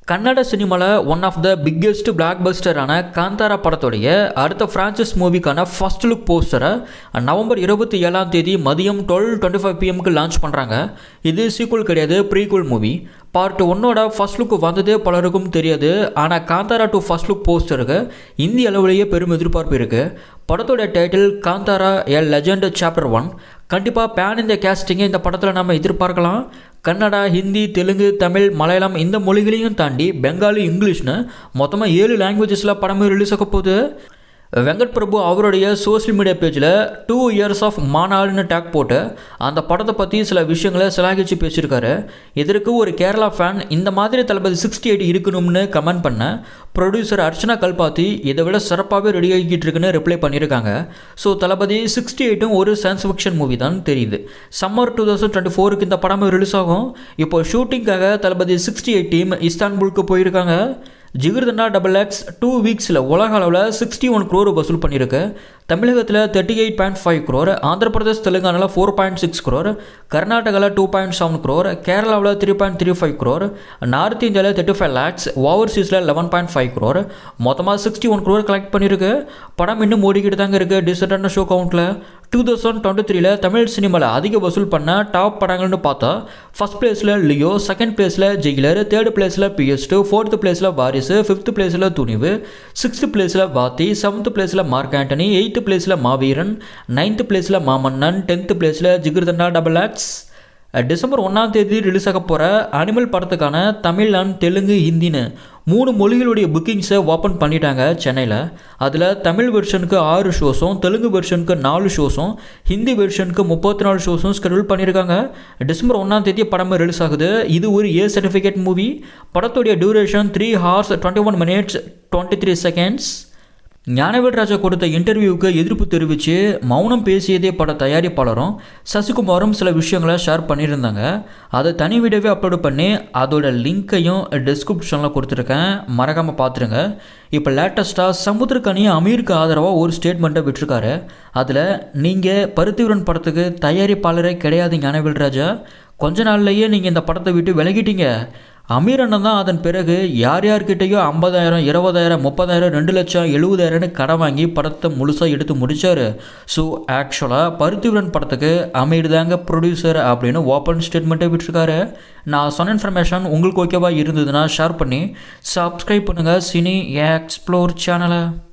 கன்னட சினிமாவில் one of the biggest பிளாக் பஸ்டரான காந்தாரா படத்துடைய அடுத்த ஃப்ரான்ச்சைஸ் மூவிக்கான ஃபர்ஸ்ட் லுக் போஸ்டரை நவம்பர் இருபத்தி ஏழாம் தேதி மதியம் டுவெல் டுவெண்ட்டி ஃபைவ் பிஎம்க்கு லான்ச் பண்ணுறாங்க இது சீக்குவல் கிடையாது ப்ரீக்குவல் மூவி பார்ட் ஒன்னோட ஃபர்ஸ்ட் லுக் வந்ததே பலருக்கும் தெரியாது ஆனால் காந்தாரா டூ ஃபர்ஸ்ட் லுக் போஸ்டருக்கு இந்திய அளவிலேயே பெரும் எதிர்பார்ப்பு இருக்குது படத்தோட title Kantara a legend chapter one கண்டிப்பாக பேன் இந்த கேஸ்டிங்கை இந்த படத்தில் நம்ம எதிர்பார்க்கலாம் கன்னடா ஹிந்தி தெலுங்கு தமிழ் மலையாளம் இந்த மொழிகளையும் தாண்டி பெங்காலி இங்கிலீஷ்னு மொத்தமாக ஏழு லாங்குவேஜஸில் படமே ரிலீஸ் ஆக போகுது வெங்கட் பிரபு அவருடைய சோஷியல் மீடியா பேஜில் டூ இயர்ஸ் ஆஃப் மாநாடுன்னு டேக் போட்டு அந்த படத்தை பற்றி சில விஷயங்களை சிலாகிச்சு பேசியிருக்காரு இதற்கு ஒரு கேரளா ஃபேன் இந்த மாதிரி தளபதி சிக்ஸ்டி எயிட் இருக்கணும்னு கமெண்ட் பண்ண ப்ரொடியூசர் அர்ச்சனா கல்பாத்தி இதை விட சிறப்பாகவே ரெடி ஆகிக்கிட்டு இருக்குன்னு ரிப்ளை பண்ணியிருக்காங்க ஸோ தளபதி சிக்ஸ்டி எயிட்டும் ஒரு சயின்ஸ் ஃபிக்ஷன் மூவி தான் தெரியுது சம்மர் டூ தௌசண்ட் டுவெண்ட்டி ஃபோருக்கு இந்த படம் ரிலீஸ் ஆகும் இப்போ ஷூட்டிங்காக தளபதி சிக்ஸ்டி எயிட் டீம் இஸ்தான்புலுக்கு போயிருக்காங்க ஜிகிர்தண்டா டபுள் எக்ஸ் டூ வீக்ஸில் உலக அளவில் சிக்ஸ்டி ஒன் க்ரோர் வசூல் பண்ணியிருக்கு தமிழகத்தில் thirty eight point five crore Andhra Pradesh தெலுங்கானாவில் ஃபோர் பாயிண்ட் சிக்ஸ் க்ரோர் கர்நாடகாவில் டூ பாயிண்ட் செவன் க்ரோர் கேரளாவில் three point three five crore north இந்தியாவில் தேர்ட்டி ஃபைவ் லேக்ஸ் ஓவர்சீஸில் லெவன் பாயிண்ட் ஃபைவ் க்ரோர் மொத்தமாக சிக்ஸ்டி ஒன் க்ரோர் கலெக்ட் பண்ணியிருக்கு படம் இன்னும் ஓடிக்கிட்டு தாங்க இருக்குது டிசர்டான ஷோ கவுண்ட்டில் டூ தௌசண்ட் டுவெண்ட்டி த்ரீல தமிழ் சினிமாவில் அதிக வசூல் பண்ண டாப் படங்கள்னு பார்த்தா ஃபஸ்ட் பிளேஸில் லியோ செகண்ட் பிளேஸில் ஜெயிலர் தேர்ட் பிளேஸில் பிஎஸ்டு ஃபோர்த் பிளேஸில் வாரிசு ஃபிஃப்த் பிளேஸில் துணிவு சிக்ஸ்த் பிளேஸில் வாத்தி செவன்த் பிளேஸில் மார்க் ஆண்டனி எயித்து பிளேஸில் மாவீரன் நைன்த் பிளேஸில் மாமன்னன் டென்த் பிளேஸில் ஜிகிர்தண்டா டபுள் ஆக்ஸ் டிசம்பர் ஒன்றாம் தேதி ரிலீஸ் ஆக போகிற அனிமல் படத்துக்கான தமிழ் அண்ட் தெலுங்கு ஹிந்தின்னு மூணு மொழிகளுடைய புக்கிங்ஸை ஓப்பன் பண்ணிட்டாங்க சென்னையில் அதில் தமிழ் வெர்ஷனுக்கு ஆறு ஷோஸும் தெலுங்கு வெர்ஷனுக்கு நாலு ஷோஸும் ஹிந்தி வெர்ஷனுக்கு முப்பத்தி நாலு ஷோஸும் ஸ்கெடியூல் பண்ணியிருக்காங்க டிசம்பர் ஒன்றாம் தேதி படம் ரிலீஸ் ஆகுது இது ஒரு ஏ சர்டிஃபிகேட் மூவி படத்துடைய duration three hours twenty one minutes twenty three seconds Gnanavel Raja கொடுத்த இன்டர்வியூவுக்கு எதிர்ப்பு தெரிவித்து மௌனம் பேசியதே பட தயாரிப்பாளரும் சசிகுமாரும் சில விஷயங்களை ஷேர் பண்ணியிருந்தாங்க அதை தனி வீடியோவே அப்லோடு பண்ணி அதோட லிங்க்கையும் டிஸ்கிரிப்ஷனில் கொடுத்துருக்கேன் மறக்காமல் பார்த்துருங்க இப்போ லேட்டஸ்ட்டாக சமுத்திரக்கனி அமீருக்கு ஆதரவாக ஒரு ஸ்டேட்மெண்ட்டை விட்டுருக்காரு அதில் நீங்கள் பருத்திவரன் படத்துக்கு தயாரிப்பாளரே கிடையாது ஞானவேல் ராஜா கொஞ்ச நாள்லையே நீங்கள் இந்த படத்தை விட்டு விலகிட்டீங்க அமீர் அண்ணன் தான் அதன் பிறகு யார் யார்கிட்டயோ ஐம்பதாயிரம் இருபதாயிரம் முப்பதாயிரம் ரெண்டு லட்சம் எழுபதாயிரம்னு கடன் வாங்கி படத்தை முழுசாக எடுத்து முடித்தார் ஸோ ஆக்சுவலாக பருத்திவரன் படத்துக்கு அமீர் தாங்க ப்ரொடியூசர் அப்படின்னு ஓப்பன் ஸ்டேட்மெண்ட்டே விட்டுருக்காரு நான் சொன்ன இன்ஃபர்மேஷன் உங்களுக்கு ஓகேவா இருந்ததுன்னா ஷேர் பண்ணி சப்ஸ்கிரைப் பண்ணுங்கள் சினி எக்ஸ்ப்ளோர் சேனலை